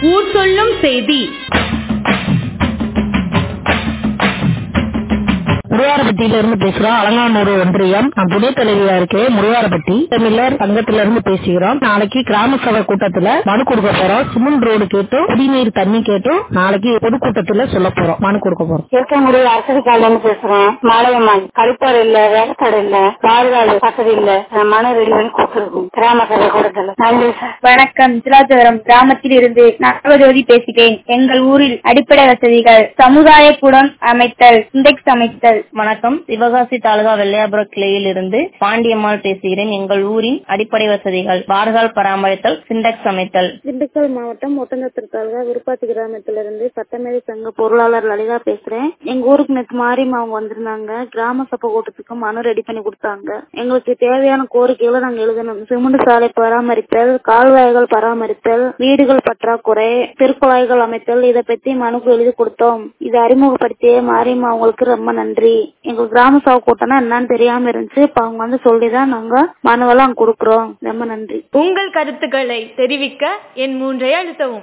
ஊர் சொல்லும் செய்தி முருவாரப்பட்டியில இருந்து பேசுறோம் அலங்காநூறு ஒன்றியம் நான் துணை தலைவியா இருக்கேன் முருவாரப்பட்டி தமிழர் சங்கத்துல இருந்து பேசுகிறோம் நாளைக்கு கிராம சபை கூட்டத்துல மனு கொடுக்க போறோம் சிமெண்ட் ரோடு கேட்டும் குடிநீர் தண்ணி கேட்டும் நாளைக்கு பொதுக்கூட்டத்துல சொல்ல போறோம் மனு கொடுக்க போறோம் இருக்கங்குடி அரசு காலையில பேசுறேன் மாலையம்மாள் கழிப்பாடு இல்ல வேலைக்காடு இல்ல பாதுகாப்பு வசதி இல்ல நான் மனு ரெடி பண்ணி கொடுத்துருக்கோம் கிராம சபை கூட்டத்துல நன்றி சார் வணக்கம் சிலாச்சவரம் கிராமத்தில் இருந்து நவஜோதி பேசுகிறேன் எங்கள் ஊரில் அடிப்படை வசதிகள் சமுதாய கூடம் அமைத்தல் இண்டெக்ஸ் அமைத்தல் வணக்கம் சிவகாசி தாலுகா வெள்ளையாபுரம் கிளையில் இருந்து பாண்டியம்மாள் பேசுகிறேன் எங்கள் ஊரின் அடிப்படை வசதிகள் பார்கள் பராமரித்தல் சிண்டெக்ஸ் அமைத்தல் திண்டுக்கல் மாவட்டம் ஒட்டஞ்சத்திர தாலுகா விருப்பாத்தி கிராமத்திலிருந்து சட்டமேதை சங்க பொருளாளர் லலிதா பேசுறேன் எங்க ஊருக்கு நேற்று மாரிமா அவங்க வந்திருந்தாங்க கிராம சபை கூட்டத்துக்கு மனு ரெடி பண்ணி கொடுத்தாங்க எங்களுக்கு தேவையான கோரிக்கைகளை நாங்க எழுதணும் சிமெண்ட் சாலை பராமரித்தல் கால்வாய்கள் பராமரித்தல் வீடுகள் பற்றாக்குறை திருக்குழாய்கள் அமைத்தல் இதை பத்தி மனுக்கு எழுதி கொடுத்தோம் இதை அறிமுகப்படுத்திய மாரிமா அவங்களுக்கு ரொம்ப நன்றி எங்க கிராம சபை கூட்டம்னா என்னன்னு தெரியாம இருந்துச்சு இப்ப அவங்க வந்து சொல்லிதான் நாங்க மனுவெல்லாம் கொடுக்குறோம் ரொம்ப நன்றி உங்கள் கருத்துக்களை தெரிவிக்க என் மூன்றை அழுத்தவும்